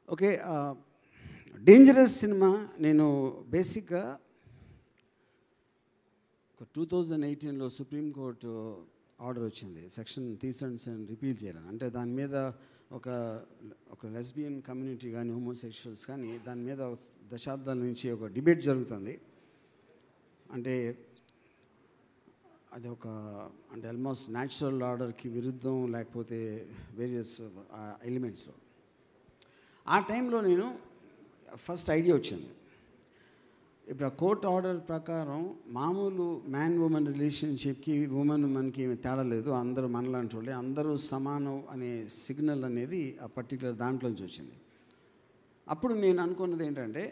Okay dangerous cinema నేను బేసిక్గా ఒక టూ థౌజండ్ ఎయిటీన్లో సుప్రీంకోర్టు ఆర్డర్ వచ్చింది సెక్షన్ తీసండ్స్ అండ్ రిపీల్ చేయాలని అంటే దాని మీద ఒక ఒక లెస్బియన్ కమ్యూనిటీ కానీ హోమోసెక్షువల్స్ కానీ దాని మీద ఒక దశాబ్దాల నుంచి ఒక డిబేట్ జరుగుతుంది అంటే అది ఒక అంటే ఆల్మోస్ట్ న్యాచురల్ ఆర్డర్కి విరుద్ధం లేకపోతే వేరియస్ ఎలిమెంట్స్లో ఆ టైంలో నేను ఫస్ట్ ఐడియా వచ్చింది ఇప్పుడు ఆ కోర్ట్ ఆర్డర్ ప్రకారం మామూలు మ్యాన్ ఉమెన్ రిలేషన్షిప్కి ఉమెన్ ఉమెన్కి ఏమి తేడా లేదు అందరూ మనలాంటి వాళ్ళే అందరూ సమానం అనే సిగ్నల్ అనేది ఆ పర్టికులర్ దాంట్లోంచి వచ్చింది అప్పుడు నేను అనుకున్నది ఏంటంటే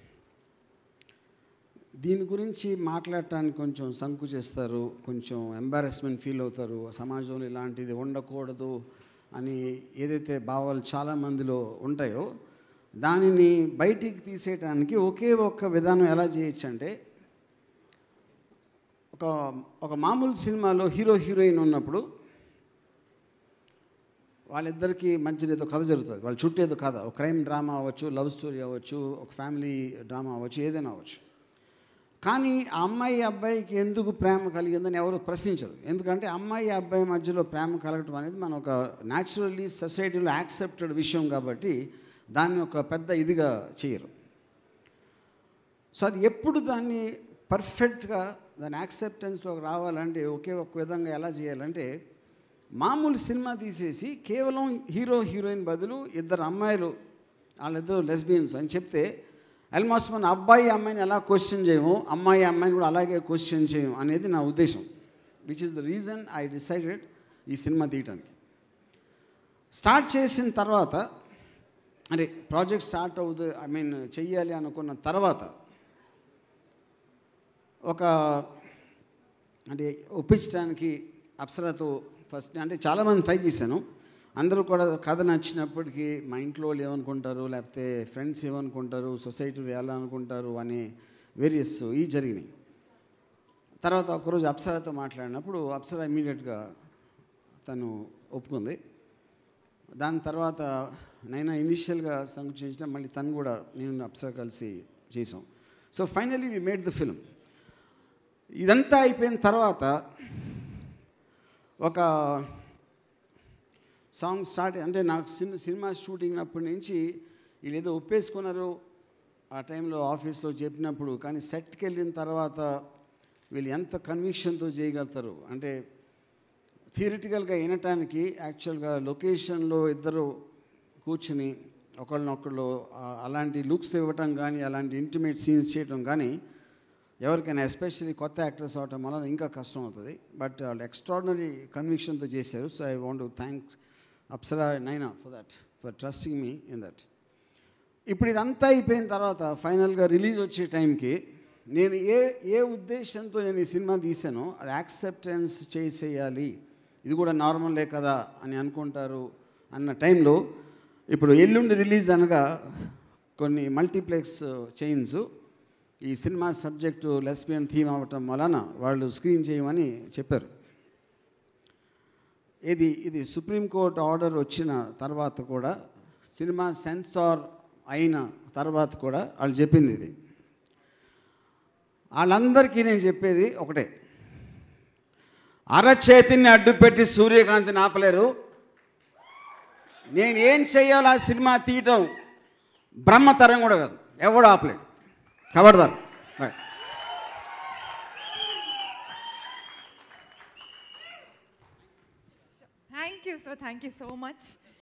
దీని గురించి మాట్లాడటానికి కొంచెం సంకు చేస్తారు కొంచెం ఎంబారెస్మెంట్ ఫీల్ అవుతారు సమాజంలో ఇలాంటిది ఉండకూడదు అని ఏదైతే భావాలు చాలామందిలో ఉంటాయో దానిని బయటికి తీసేయటానికి ఒకే ఒక్క విధానం ఎలా చేయొచ్చు అంటే ఒక ఒక మామూలు సినిమాలో హీరో హీరోయిన్ ఉన్నప్పుడు వాళ్ళిద్దరికీ మధ్యన ఏదో కథ జరుగుతుంది వాళ్ళ చుట్టూ ఏదో కథ ఒక క్రైమ్ డ్రామా అవ్వచ్చు లవ్ స్టోరీ అవ్వచ్చు ఒక ఫ్యామిలీ డ్రామా అవ్వచ్చు ఏదైనా అవ్వచ్చు కానీ ఆ అమ్మాయి అబ్బాయికి ఎందుకు ప్రేమ కలిగిందని ఎవరు ప్రశ్నించరు ఎందుకంటే అమ్మాయి అబ్బాయి మధ్యలో ప్రేమ కలగటం అనేది మన ఒక న్యాచురల్లీ సొసైటీలో యాక్సెప్టెడ్ విషయం కాబట్టి దాన్ని ఒక పెద్ద ఇదిగా చేయరు సో అది ఎప్పుడు దాన్ని పర్ఫెక్ట్గా దాని యాక్సెప్టెన్స్లోకి రావాలంటే ఒకే ఒక విధంగా ఎలా చేయాలంటే మామూలు సినిమా తీసేసి కేవలం హీరో హీరోయిన్ బదులు ఇద్దరు అమ్మాయిలు వాళ్ళిద్దరు లెస్బియన్స్ అని చెప్తే ఆల్మోస్ట్ మన అబ్బాయి అమ్మాయిని ఎలా క్వశ్చన్ చేయము అమ్మాయి అమ్మాయిని కూడా అలాగే క్వశ్చన్ చేయము అనేది నా ఉద్దేశం which is the reason I decided ఈ సినిమా తీయటానికి స్టార్ట్ చేసిన తర్వాత అంటే ప్రాజెక్ట్ స్టార్ట్ అవుతుంది ఐ మీన్ చెయ్యాలి అనుకున్న తర్వాత ఒక అంటే ఒప్పించడానికి అప్సరాతో ఫస్ట్ అంటే చాలామంది ట్రై చేశాను అందరూ కూడా కథ నచ్చినప్పటికీ మా ఇంట్లో వాళ్ళు ఏమనుకుంటారు లేకపోతే ఫ్రెండ్స్ ఏమనుకుంటారు సొసైటీలో ఎలా అనుకుంటారు అనే వేరియస్ ఈ జరిగినాయి తర్వాత ఒకరోజు అప్సరాతో మాట్లాడినప్పుడు అప్సరా ఇమీడియట్గా తను ఒప్పుకుంది దాని తర్వాత నైనా ఇనిషియల్గా సంకోచించిన మళ్ళీ తను కూడా నేను అప్సరా కలిసి చేసాం so finally we made the film ఇదంతా అయిపోయిన తర్వాత ఒక సాంగ్ స్టార్ట్ అంటే నాకు సినిమా సినిమా షూటింగ్ అప్పటి నుంచి వీళ్ళు ఏదో ఒప్పేసుకున్నారు ఆ టైంలో ఆఫీస్లో చెప్పినప్పుడు కానీ సెట్కి వెళ్ళిన తర్వాత వీళ్ళు ఎంత కన్విక్షన్తో చేయగలుగుతారు అంటే థియరిటికల్గా వినటానికి యాక్చువల్గా లొకేషన్లో ఇద్దరు కూర్చుని ఒకళ్ళనొకళ్ళు అలాంటి లుక్స్ ఇవ్వటం కానీ అలాంటి ఇంటిమేట్ సీన్స్ చేయటం కానీ ఎవరికైనా ఎస్పెషల్లీ కొత్త యాక్టర్స్ అవటం వల్ల ఇంకా కష్టం అవుతుంది బట్ వాళ్ళు ఎక్స్ట్రాడినరీ కన్విక్షన్తో చేశారు so I want thanks Apsara Naina for that for trusting me in that ఇప్పుడు ఇదంతా అయిపోయిన తర్వాత ఫైనల్గా రిలీజ్ వచ్చే టైంకి నేను ఏ ఏ ఉద్దేశంతో నేను ఈ సినిమా తీసానో అది యాక్సెప్టెన్స్ చేసేయాలి ఇది కూడా నార్మలే కదా అని అనుకుంటారు అన్న టైంలో ఇప్పుడు ఎల్లుండి రిలీజ్ అనగా కొన్ని మల్టీప్లెక్స్ చైన్స్ ఈ సినిమా సబ్జెక్టు లెస్బియన్ థీమ్ అవ్వటం వలన వాళ్ళు స్క్రీన్ చేయమని చెప్పారు ఇది ఇది సుప్రీంకోర్టు ఆర్డర్ వచ్చిన తర్వాత కూడా సినిమా సెన్సార్ అయిన తర్వాత కూడా వాళ్ళు చెప్పింది ఇది వాళ్ళందరికీ నేను చెప్పేది ఒకటే అరచేతిని అడ్డుపెట్టి సూర్యకాంతిని ఆపలేరు నేను ఏం చేయాలో ఆ సినిమా తీయటం బ్రహ్మతరం కూడా కాదు ఎవడు ఆపలేడు ఖబర్దార్ Thank you, sir. Thank you so much.